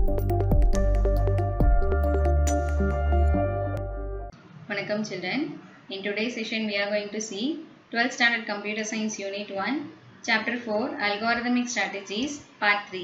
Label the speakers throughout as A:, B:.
A: Welcome children. In today's session we are going to see 12th standard computer science unit 1 chapter 4 algorithmic strategies part 3.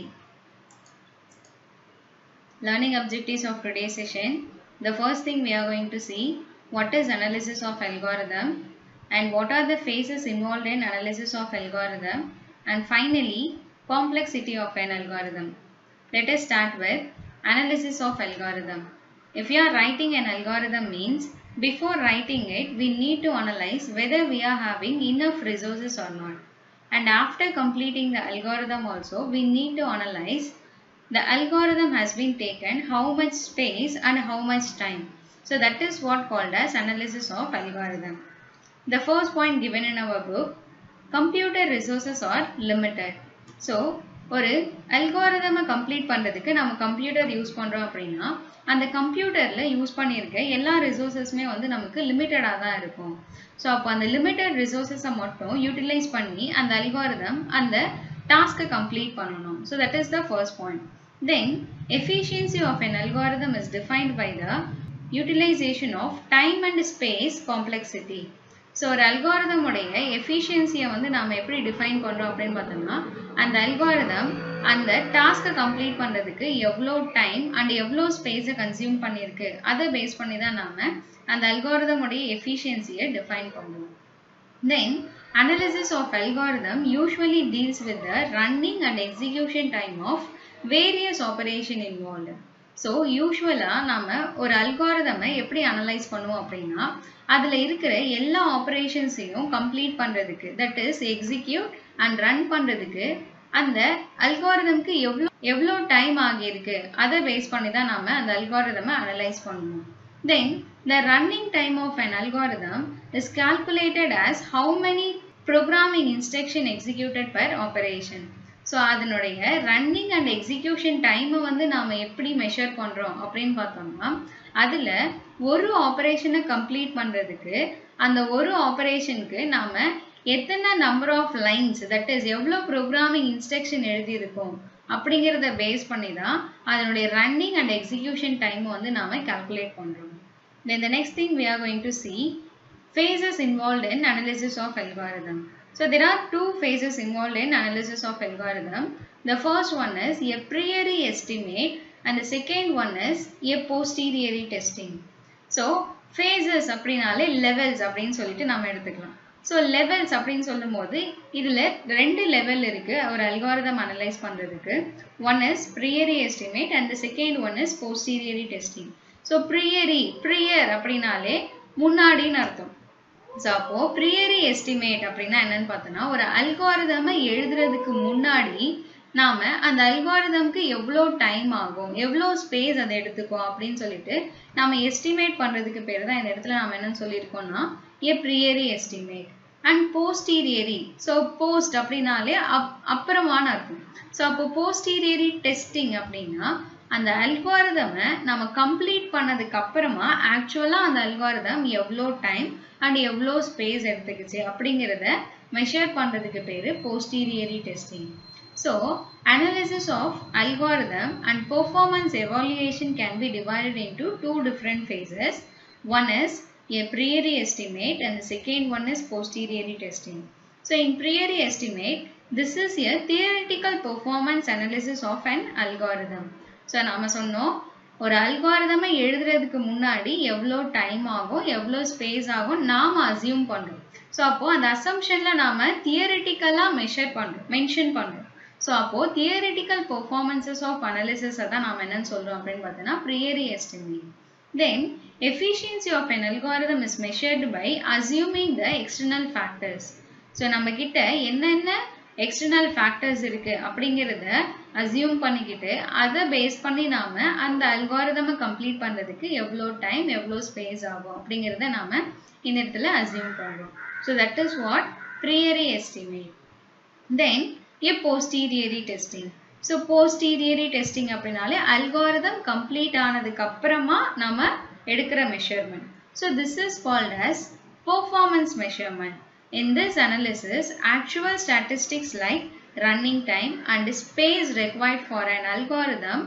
A: Learning objectives of today's session. The first thing we are going to see what is analysis of algorithm and what are the phases involved in analysis of algorithm and finally complexity of an algorithm. Let us start with analysis of algorithm. If you are writing an algorithm means before writing it we need to analyze whether we are having enough resources or not. And after completing the algorithm also we need to analyze the algorithm has been taken how much space and how much time. So that is what called as analysis of algorithm. The first point given in our book computer resources are limited. So ஒரு அல்காரதமை complete பண்ணுறதுக்கு நம்ம computer use பண்ணுறோம் அப்படின்னா அந்த கம்ப்யூட்டரில் use பண்ணியிருக்க எல்லா ரிசோர்ஸஸுமே வந்து நமக்கு லிமிட்டடாக தான் இருக்கும் ஸோ அப்போ அந்த லிமிட்டட் ரிசோர்ஸஸை மட்டும் யூட்டிலைஸ் பண்ணி அந்த அல்காரதம் அந்த டாஸ்க்கை கம்ப்ளீட் பண்ணணும் so that is the first point then efficiency of an algorithm is defined by the utilization of time and space complexity so ஒரு அல்காரதம் உடைய எஃபிஷியன்சியை வந்து நாம் எப்படி டிஃபைன் பண்ணுறோம் அப்படின்னு பார்த்தோம்னா அந்த அல்காரதம் அந்த டாஸ்க்கை கம்ப்ளீட் பண்ணுறதுக்கு எவ்வளோ டைம் அண்ட் எவ்வளோ ஸ்பேஸை கன்சியூம் பண்ணியிருக்கு அதை பேஸ் பண்ணி தான் நாம் அந்த அல்காரதம் உடைய எஃபிஷியன்சியை டிஃபைன் பண்ணுவோம் then analysis of algorithm usually deals with the running and execution time of various operation involved so யூஸ்வலாக நம்ம ஒரு அல்காரதமை எப்படி அனலைஸ் பண்ணுவோம் அப்படின்னா அதில் இருக்கிற எல்லா ஆப்ரேஷன்ஸையும் கம்ப்ளீட் பண்ணுறதுக்கு that is execute and run பண்ணுறதுக்கு அந்த அல்காரதம்க்கு எவ்வளோ எவ்வளோ டைம் ஆகியிருக்கு அதை பேஸ் பண்ணி தான் நாம் அந்த அல்காரதமை அனலைஸ் பண்ணுவோம் then the running time of an algorithm is calculated as how many programming instruction executed per operation so அதனுடைய ரன்னிங் அண்ட் எக்ஸிக்யூஷன் டைமை வந்து நாம் எப்படி மெஷர் பண்ணுறோம் அப்படின்னு பார்த்தோம்னா அதில் ஒரு ஆப்ரேஷனை கம்ப்ளீட் பண்ணுறதுக்கு அந்த ஒரு ஆப்ரேஷனுக்கு நாம் எத்தனை number of lines that is எவ்வளோ ப்ரோக்ராமிங் இன்ஸ்ட்ரக்ஷன் எழுதியிருக்கோம் அப்படிங்கிறத பேஸ் பண்ணி தான் அதனுடைய ரன்னிங் அண்ட் எக்ஸிக்யூஷன் டைமை வந்து நாம் கால்குலேட் பண்ணுறோம் then the next thing we are going to see phases involved in analysis of algorithm. So there are two phases involved in analysis of algorithm. The first one is a priori estimate and the second one is a posteriori testing. So phases அப்படின்னாலே levels அப்படின்னு சொல்லிட்டு நம்ம எடுத்துக்கலாம் so levels அப்படின்னு சொல்லும் போது இதில் ரெண்டு லெவல் இருக்குது ஒரு அல்காரதம் அனலைஸ் பண்ணுறதுக்கு one is priori estimate and second one is posteriori testing so priori prior அப்படின்னாலே முன்னாடின்னு அர்த்தம் ஸோ அப்போ ப்ரியரி எஸ்டிமேட் அப்படின்னா என்னன்னு பார்த்தோன்னா ஒரு அல்காரிதமை எழுதுறதுக்கு முன்னாடி நாம் அந்த அல்காரிதம்க்கு எவ்வளோ டைம் ஆகும் எவ்வளோ ஸ்பேஸ் அதை எடுத்துக்கும் அப்படின்னு சொல்லிட்டு நம்ம எஸ்டிமேட் பண்ணுறதுக்கு பேர் தான் இந்த இடத்துல நம்ம என்னன்னு சொல்லியிருக்கோம்னா a priori estimate and posteriori so post அப்படின்னாலே அப் அப்புறமான அர்த்தம் ஸோ அப்போ போஸ்டீரியரி டெஸ்டிங் அப்படின்னா அந்த அல்காரிதமை நம்ம கம்ப்ளீட் பண்ணதுக்கு அப்புறமா ஆக்சுவலாக அந்த அல்காரிதம் எவ்வளோ டைம் அண்ட் எவ்வளோ ஸ்பேஸ் எடுத்துக்கிச்சு அப்படிங்கிறத மெஷர் பண்ணுறதுக்கு பேர் posteriori testing so analysis of algorithm and performance evaluation can be divided into two different phases one is a priori estimate and the second one is posteriori testing. So in priori estimate, this is a theoretical performance analysis of an algorithm. So நாம் சொன்னோம் ஒரு அல்காரிதமை எழுதுறதுக்கு முன்னாடி எவ்வளோ time ஆகும் எவ்வளோ space ஆகும் நாம் அசியூம் பண்ணுறோம் ஸோ அப்போது அந்த அசம்ஷனில் நாம் தியரிட்டிக்கலாக மெஷர் பண்ணுறோம் மென்ஷன் பண்ணுறோம் ஸோ அப்போது தியரிட்டிக்கல் பெர்ஃபார்மன்சஸ் ஆஃப் அனாலிசிஸை தான் நாம் என்னன்னு சொல்கிறோம் அப்படின்னு பார்த்தோன்னா priori estimate then efficiency of an algorithm is measured by assuming the external factors. So நம்ம கிட்ட என்னென்ன எக்ஸ்டர்னல் ஃபேக்டர்ஸ் இருக்கு அப்படிங்கிறத அசியூம் பண்ணிக்கிட்டு அதை பேஸ் பண்ணி நாம அந்த அல்காரிதமை கம்ப்ளீட் பண்ணுறதுக்கு எவ்வளோ டைம் எவ்வளோ ஸ்பேஸ் ஆகும் அப்படிங்கிறத நாம இந்த இடத்துல அசியூம் பண்ணுறோம் so that is what priori estimate then a posteriori testing so posteriori testing அப்படின்னாலே அல்காரிதம் கம்ப்ளீட் ஆனதுக்கு அப்புறமா நம்ம எடுக்கிற measurement so this is called as performance measurement In this analysis, actual statistics like running time and space required for an algorithm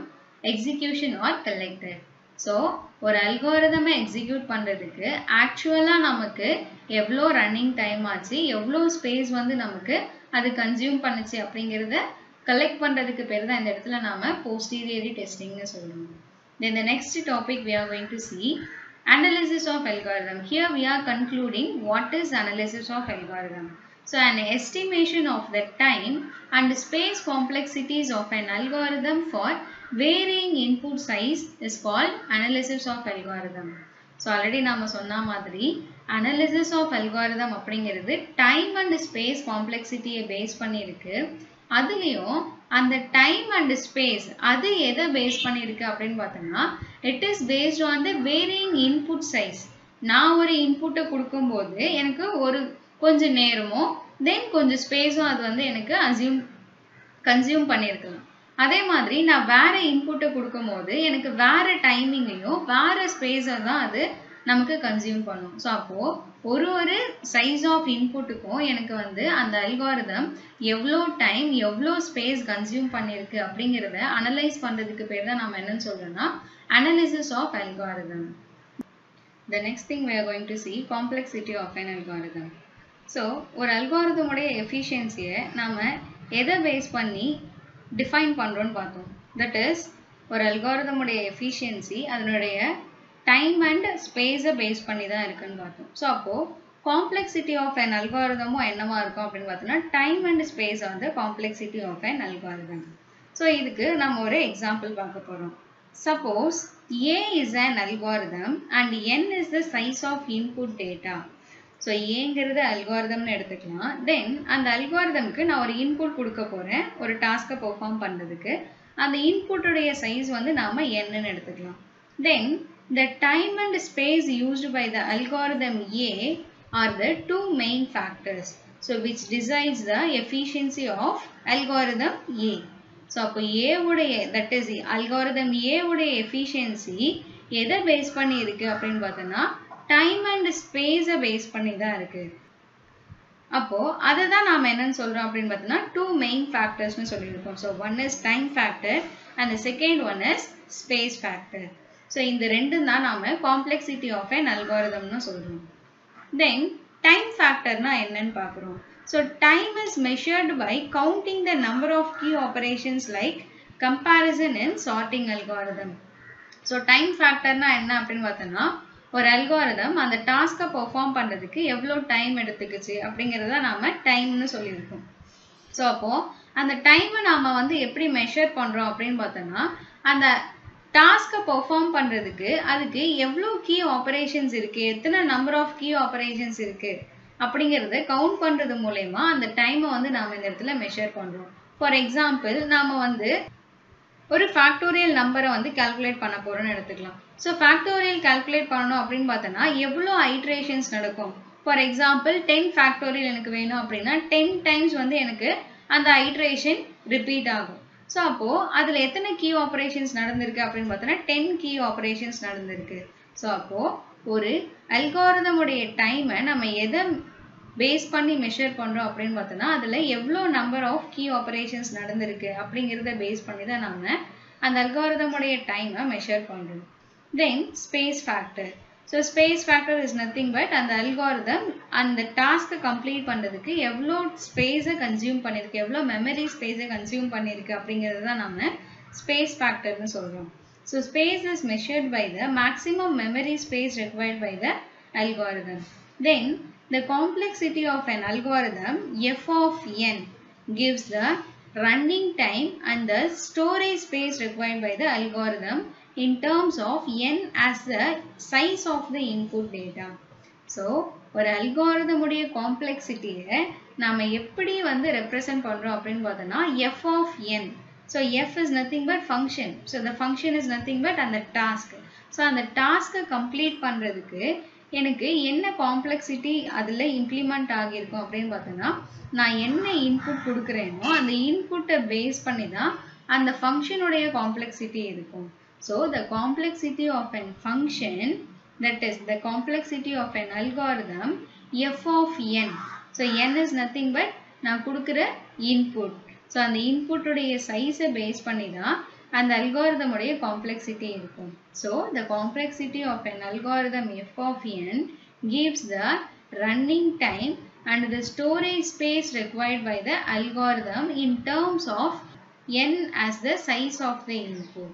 A: execution are collected so ஒரு அல்காரிதமை execute பண்ணுறதுக்கு ஆக்சுவலாக நமக்கு எவ்வளோ ரன்னிங் டைம் ஆச்சு எவ்வளோ ஸ்பேஸ் வந்து நமக்கு அது கன்சியூம் பண்ணுச்சு அப்படிங்கிறத கலெக்ட் பண்ணுறதுக்கு பேர் தான் இந்த இடத்துல நாம போஸ்டீரியரி டெஸ்டிங்னு சொல்கிறோம் then the next topic we are going to see analysis of algorithm here we are concluding what is analysis of algorithm so an estimation of the time and space complexities of an algorithm for varying input size is called analysis of algorithm so already நாம சொன்ன மாதிரி analysis of algorithm அப்படிங்கிறது time and space காம்ப்ளெக்சிட்டியை base பண்ணியிருக்கு அதுலேயும் அந்த time and space அது எதை பேஸ் பண்ணியிருக்கு அப்படின்னு பார்த்தோம்னா it is based on the varying input size நான் ஒரு இன்புட்டை கொடுக்கும்போது எனக்கு ஒரு கொஞ்சம் நேரமும் தென் கொஞ்சம் ஸ்பேஸும் அது வந்து எனக்கு அசியூம் கன்சியூம் பண்ணியிருக்கலாம் அதே மாதிரி நான் வேற இன்புட்டை கொடுக்கும்போது எனக்கு வேற டைமிங்கையும் வேற ஸ்பேஸை தான் அது நமக்கு கன்சியூம் பண்ணும் ஸோ அப்போ ஒரு ஒரு சைஸ் ஆஃப் இன்புட்டுக்கும் எனக்கு வந்து அந்த அல்காரிதம் எவ்வளோ டைம் எவ்வளோ ஸ்பேஸ் கன்சியூம் பண்ணியிருக்கு அப்படிங்கிறத அனலைஸ் பண்ணுறதுக்கு பேர் தான் நம்ம என்னன்னு சொல்றோம்னா analysis of algorithm The next thing we are going to see complexity of an algorithm. So ஒரு அல்காரிதமுடைய எஃபிஷியன்சியை நாம் எதை பேஸ் பண்ணி டிஃபைன் பண்ணுறோன்னு பார்த்தோம் தட் இஸ் ஒரு அல்காரிதமுடைய எஃபிஷியன்சி அதனுடைய டைம் அண்ட் ஸ்பேஸை பேஸ் பண்ணி தான் இருக்குன்னு பார்த்தோம் ஸோ அப்போது காம்ப்ளெக்சிட்டி ஆஃப் அன் அல்காரிதமும் என்னவா இருக்கும் அப்படின்னு பார்த்தோம்னா டைம் அண்ட் ஸ்பேஸ் வந்து complexity of an algorithm so இதுக்கு நம்ம ஒரு எக்ஸாம்பிள் பார்க்க போகிறோம் suppose A is an algorithm and N is the size of input data. So ஏங்கிறது அல்காரிதம்னு எடுத்துக்கலாம் தென் அந்த அல்காரிதம்க்கு நான் ஒரு இன்புட் கொடுக்க போகிறேன் ஒரு டாஸ்க்கை பெர்ஃபார்ம் பண்ணுறதுக்கு அந்த இன்புட்டுடைய சைஸ் வந்து நாம் என்னன்னு எடுத்துக்கலாம் then the time and space used by the algorithm A are the two main factors so which decides the efficiency of algorithm A so அப்போ ஏவுடைய தட் இஸ் அல்காரிதம் ஏவுடைய எஃபிஷியன்சி எதை பேஸ் பண்ணி இருக்கு அப்படின்னு பார்த்தோன்னா டைம் அண்ட் ஸ்பேஸை base பண்ணி தான் இருக்கு அப்போ அதை தான் நாம் என்னன்னு சொல்றோம் அப்படின்னு பார்த்தோம்னா டூ மெயின் ஃபேக்டர்ஸ்னு சொல்லியிருக்கோம் so one is time factor and second one is space factor so இந்த ரெண்டும் தான் நாம காம்ப்ளெக்சிட்டி ஆஃப் அன் அல்காரிதம்னு சொல்றோம் தென் டைம் ஃபேக்டர்னா என்னன்னு பார்க்குறோம் So time is measured by counting the number of key operations like comparison in sorting algorithm. So time factorனா என்ன அப்படின்னு பார்த்தோம்னா ஒரு அல்காரிதம் அந்த டாஸ்க்கை பெர்ஃபார்ம் பண்ணுறதுக்கு எவ்வளோ டைம் எடுத்துக்குச்சு அப்படிங்கிறத நாம டைம்னு சொல்லியிருக்கோம் ஸோ அப்போது அந்த டைமை நாம் வந்து எப்படி மெஷர் பண்ணுறோம் அப்படின்னு பார்த்தோம்னா அந்த டாஸ்க்கை பெர்ஃபார்ம் பண்ணுறதுக்கு அதுக்கு எவ்வளோ கீ ஆப்ரேஷன்ஸ் இருக்குது எத்தனை நம்பர் ஆஃப் கீ ஆப்ரேஷன்ஸ் இருக்குது அப்படிங்கிறத கவுண்ட் பண்ணுறது மூலயமா அந்த டைமை வந்து நாம் இந்த இடத்துல மெஷர் பண்ணுறோம் ஃபார் எக்ஸாம்பிள் நாம் வந்து ஒரு ஃபேக்டோரியல் நம்பரை வந்து கால்குலேட் பண்ண போகிறோம்னு எடுத்துக்கலாம் ஸோ ஃபேக்டோரியல் கால்குலேட் பண்ணணும் அப்படின்னு பார்த்தோன்னா எவ்வளோ ஐட்ரேஷன்ஸ் நடக்கும் ஃபார் எக்ஸாம்பிள் டென் ஃபேக்டோரியல் எனக்கு வேணும் அப்படின்னா டென் டைம்ஸ் வந்து எனக்கு அந்த ஐட்ரேஷன் ரிப்பீட் ஆகும் ஸோ அப்போது அதில் எத்தனை கீ ஆப்ரேஷன்ஸ் நடந்திருக்கு அப்படின்னு பார்த்தோன்னா டென் கீ ஆப்ரேஷன்ஸ் நடந்திருக்கு ஸோ அப்போது ஒரு அல்காரிதமுடைய டைமை நம்ம எதை பேஸ் பண்ணி மெஷர் பண்ணுறோம் அப்படின்னு பார்த்தோன்னா அதில் எவ்வளோ நம்பர் ஆஃப் கீ ஆப்ரேஷன்ஸ் நடந்திருக்கு அப்படிங்கிறத பேஸ் பண்ணி தான் நம்ம அந்த அல்காரிதமுடைய டைமை மெஷர் பண்ணுறோம் then space factor so space factor is nothing but அந்த அல்காரிதம் அந்த டாஸ்க்கை கம்ப்ளீட் பண்ணுறதுக்கு எவ்வளோ ஸ்பேஸை கன்சியூம் பண்ணியிருக்கு எவ்வளோ மெமரி ஸ்பேஸை கன்சியூம் பண்ணியிருக்கு அப்படிங்கிறது தான் நம்ம ஸ்பேஸ் ஃபேக்டர்னு சொல்கிறோம் So space is measured by the maximum memory space required by the algorithm. Then the complexity of an algorithm f of n gives the running time and the storage space required by the algorithm in terms of n as the size of the input data. So ஒரு algorithm உடைய காம்ப்ளெக்சிட்டியை நாம எப்படி வந்து represent பண்றோம் அப்படின்னு பார்த்தோம்னா f of n So f is nothing but function. So the function is nothing but அந்த task. So அந்த task complete பண்றதுக்கு எனக்கு என்ன காம்ப்ளெக்சிட்டி அதில் இம்ப்ளிமெண்ட் ஆகியிருக்கும் அப்படின்னு பார்த்தோன்னா நான் என்ன இன்புட் கொடுக்குறேனோ அந்த இன்புட்டை பேஸ் பண்ணி தான் அந்த ஃபங்க்ஷனுடைய காம்ப்ளெக்சிட்டி இருக்கும் so the complexity of an function that is the complexity of an algorithm F of N so N is nothing but நான் கொடுக்குற இன்புட் ஸோ அந்த இன்புட்டுடைய சைஸை பேஸ் பண்ணி தான் அந்த algorithm உடைய complexity இருக்கும் so the complexity of an algorithm f of n gives the running time and the storage space required by the algorithm in terms of n as the size of the input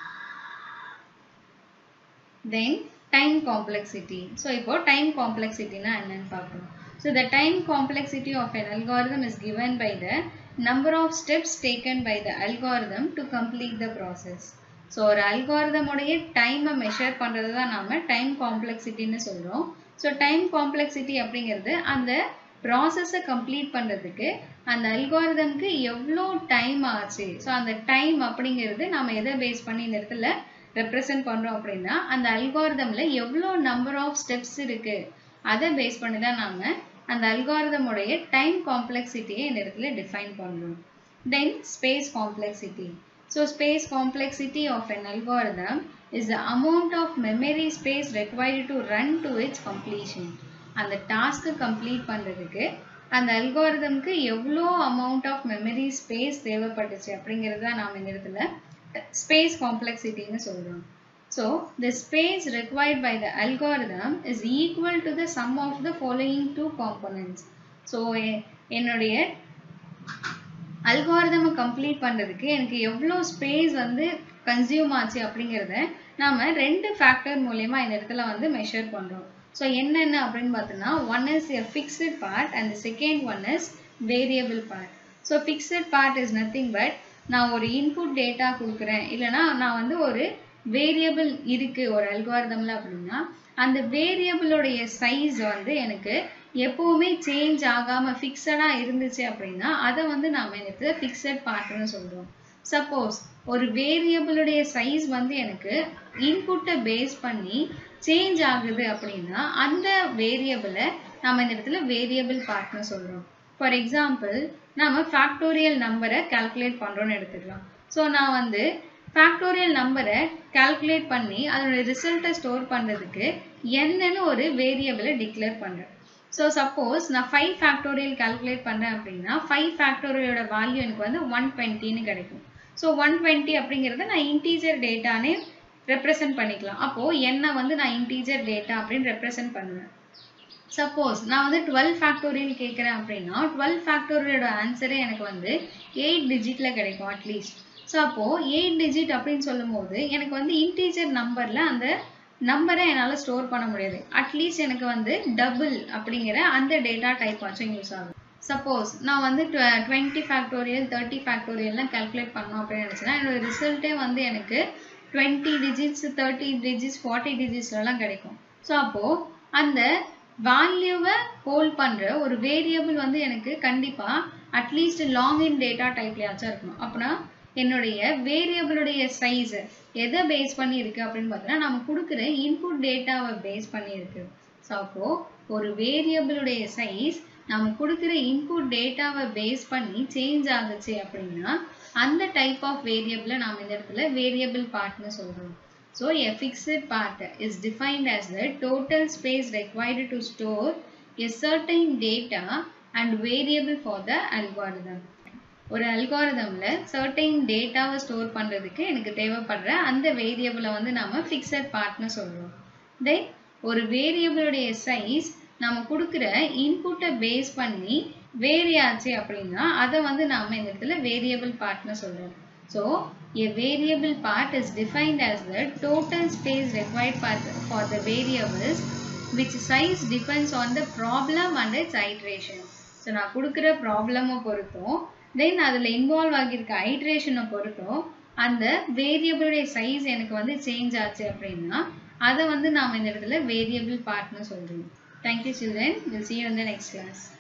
A: then time complexity so இப்போ time complexity னா என்னன்னு பார்க்கணும் so the time complexity of an algorithm is given by the number of steps taken by the algorithm to complete the process so ஒரு algorithm உடைய டைமை measure பண்ணுறது தான் நாம டைம் காம்ப்ளெக்சிட்டின்னு சொல்கிறோம் ஸோ டைம் காம்ப்ளெக்சிட்டி அப்படிங்கிறது அந்த ப்ராசஸை கம்ப்ளீட் பண்ணுறதுக்கு அந்த அல்காரிதம்க்கு எவ்வளோ டைம் ஆச்சு ஸோ அந்த டைம் அப்படிங்கிறது நம்ம எதை பேஸ் பண்ணி இந்த இடத்துல ரெப்ரசன்ட் பண்ணுறோம் அப்படின்னா அந்த அல்காரிதமில் எவ்வளோ நம்பர் ஆஃப் ஸ்டெப்ஸ் இருக்குது அதை பேஸ் பண்ணி தான் நாம அந்த அல்காரிதமுடைய டைம் காம்ப்ளெக்சிட்டியை இந்த இடத்துல டிஃபைன் பண்ணுறோம் then space complexity so space complexity of an algorithm is the amount of memory space required to run to its completion அந்த டாஸ்க்கு கம்ப்ளீட் பண்ணுறதுக்கு அந்த அல்காரிதம்க்கு எவ்வளோ அமௌண்ட் ஆஃப் மெமரி ஸ்பேஸ் தேவைப்பட்டுச்சு அப்படிங்கிறது தான் நாம் இந்த இடத்துல ஸ்பேஸ் காம்ப்ளெக்சிட்டின்னு சொல்கிறோம் so the space required by the algorithm is equal to the sum of the following two components so என்னுடைய அல்காரிதமை கம்ப்ளீட் பண்ணுறதுக்கு எனக்கு எவ்வளோ ஸ்பேஸ் வந்து கன்சியூம் ஆச்சு அப்படிங்கிறத நாம் ரெண்டு ஃபேக்டர் மூலயமா இந்த இடத்துல வந்து மெஷர் பண்ணுறோம் ஸோ என்னென்ன அப்படின்னு பார்த்தோன்னா one is a fixed part and second one is variable part so fixed part is nothing but நான் ஒரு இன்புட் டேட்டா கொடுக்குறேன் இல்லைனா நான் வந்து ஒரு வேரியபிள் இருக்குது ஒரு அல்காரிதமில் அப்படின்னா அந்த வேரியபிளோடைய சைஸ் வந்து எனக்கு எப்போவுமே சேஞ்ச் ஆகாமல் ஃபிக்ஸடாக இருந்துச்சு அப்படின்னா அதை வந்து நாம் எனக்கு ஃபிக்ஸட் பார்ட்னு சொல்கிறோம் சப்போஸ் ஒரு வேரியபிளுடைய சைஸ் வந்து எனக்கு இன்புட்டை பேஸ் பண்ணி சேஞ்ச் ஆகுது அப்படின்னா அந்த வேரியபிளை நம்ம இந்த இடத்துல வேரியபிள் பார்ட்னு சொல்கிறோம் ஃபார் எக்ஸாம்பிள் நம்ம ஃபேக்டோரியல் நம்பரை கால்குலேட் பண்ணுறோன்னு எடுத்துக்கலாம் ஸோ நான் வந்து ஃபேக்டோரியல் நம்பரை கால்குலேட் பண்ணி அதோட ரிசல்ட்டை ஸ்டோர் பண்ணுறதுக்கு என்னன்னு ஒரு வேரியபிளை டிக்ளேர் பண்ணுறேன் ஸோ சப்போஸ் நான் ஃபைவ் ஃபேக்டோரியல் கால்குலேட் பண்ணுறேன் அப்படின்னா ஃபைவ் ஃபேக்டோரியலோட வேல்யூ எனக்கு வந்து ஒன் டுவெண்ட்டின்னு கிடைக்கும் ஸோ ஒன் டுவெண்ட்டி அப்படிங்கிறத நான் இன்டீஜர் டேட்டானே ரெப்ரசன்ட் பண்ணிக்கலாம் அப்போது என்ன வந்து நான் இன்டீஜர் டேட்டா அப்படின்னு ரெப்ரசன்ட் பண்ணுவேன் சப்போஸ் நான் வந்து டுவெல் ஃபேக்டோரியல் கேட்குறேன் அப்படின்னா டுவெல் ஃபேக்டோரியலோட ஆன்சரே எனக்கு வந்து எயிட் டிஜிட்டில் கிடைக்கும் அட்லீஸ்ட் ஸோ அப்போது எயிட் டிஜிட் அப்படின்னு சொல்லும் போது எனக்கு வந்து இன்டீஜர் நம்பரில் அந்த நம்பரை என்னால் ஸ்டோர் பண்ண முடியாது அட்லீஸ்ட் எனக்கு வந்து டபுள் அப்படிங்கிற அந்த டேட்டா டைப் ஆச்சும் யூஸ் ஆகும் சப்போஸ் நான் வந்து டுவெண்ட்டி ஃபேக்டோரியல் தேர்ட்டி ஃபேக்டோரியல்லாம் கால்குலேட் பண்ணோம் அப்படின்னு நினச்சேன்னா என்னோட ரிசல்ட்டே வந்து எனக்கு twenty digits thirty digits forty டிஜிட்ஸ்லாம் கிடைக்கும் ஸோ அப்போது அந்த வேல்யூவை ஹோல்ட் பண்ணுற ஒரு வேரியபிள் வந்து எனக்கு கண்டிப்பாக அட்லீஸ்ட் லாங் இன் டேட்டா டைப்லையாச்சும் இருக்கணும் அப்படின்னா என்னுடைய வேரியபிளுடைய சைஸை எதை பேஸ் பண்ணி இருக்கு அப்படின்னு பார்த்தோன்னா நம்ம கொடுக்குற இன்புட் டேட்டாவை பேஸ் பண்ணி இருக்கு ஸோ அப்போ ஒரு வேரியபிளுடைய சைஸ் நம்ம கொடுக்குற இன்புட் டேட்டாவை பேஸ் பண்ணி சேஞ்ச் ஆகுச்சு அப்படின்னா அந்த டைப் ஆஃப் வேரியபிளை நாம் இந்த இடத்துல வேரியபிள் பார்ட்னு சொல்கிறோம் so a fixed part is defined as the total space required to store a certain data and variable for the algorithm ஒரு அல்காரிதமில் சர்டைன் டேட்டாவை ஸ்டோர் பண்ணுறதுக்கு எனக்கு தேவைப்படுற அந்த வேரியபிளை வந்து நாம் ஃபிக்ஸட் பார்ட்னு சொல்கிறோம் தென் ஒரு வேரியபிளுடைய சைஸ் நம்ம கொடுக்குற இன்புட்டை பேஸ் பண்ணி வேரி ஆச்சு அப்படின்னா அதை வந்து நாம் இந்த இடத்துல வேரியபிள் பார்ட்னு சொல்கிறோம் so a variable part is defined as the total space required for the, for the variables which size depends on the problem and its iteration. So நான் கொடுக்குற ப்ராப்ளமை பொறுத்தும் தென் அதில் இன்வால்வ் ஆகியிருக்க ஐட்ரேஷனை பொறுத்தும் அந்த வேரியபிளுடைய சைஸ் எனக்கு வந்து சேஞ்ச் ஆச்சு அப்படின்னா அதை வந்து நாம் இந்த இடத்துல வேரியபிள் பார்ட்னு சொல்கிறோம் thank you children will see you இந்த நெக்ஸ்ட் கிளாஸ்